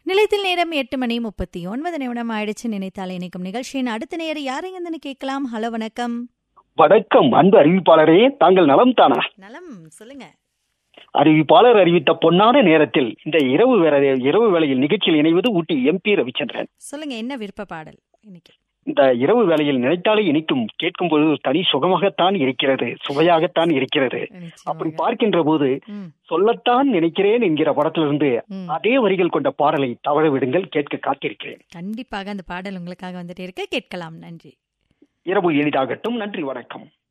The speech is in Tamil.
நிலையத்தில் நேரம் எட்டு மணி முப்பத்தி ஒன்பது நிமிடம் ஆயிடுச்சு நினைத்தால் இணைக்கும் நிகழ்ச்சியின் அடுத்த நேரம் யாரைங்கன்னு கேட்கலாம் ஹலோ வணக்கம் வணக்கம் அன்பு அறிவிப்பாளரே தாங்கள் நலம் தானா நலம் சொல்லுங்க அறிவிப்பாளர் அறிவித்த பொன்னான நேரத்தில் இந்த இரவு வேற இரவு வேளையில் நிகழ்ச்சியில் இணைவது ஊட்டி எம்பி ரவிச்சந்திரன் சொல்லுங்க என்ன விருப்ப பாடல் இன்னைக்கு இந்த இரவு வேளையில் நினைத்தாலே இனிக்கும் கேட்கும் போது ஒரு தனி சுகமாகத்தான் இருக்கிறது சுவையாகத்தான் இருக்கிறது அப்படி நிச்சயமாக. பார்க்கின்ற போது ம், சொல்லத்தான் நினைக்கிறேன் என்கிற படத்திலிருந்து ம். அதே வரிகள் கொண்ட பாடலை தவற விடுங்கள் கேட்க காத்திருக்கிறேன் கண்டிப்பாக அந்த பாடல் உங்களுக்காக வந்துட்டு இருக்க கேட்கலாம் நன்றி இரவு எளிதாகட்டும் நன்றி வணக்கம்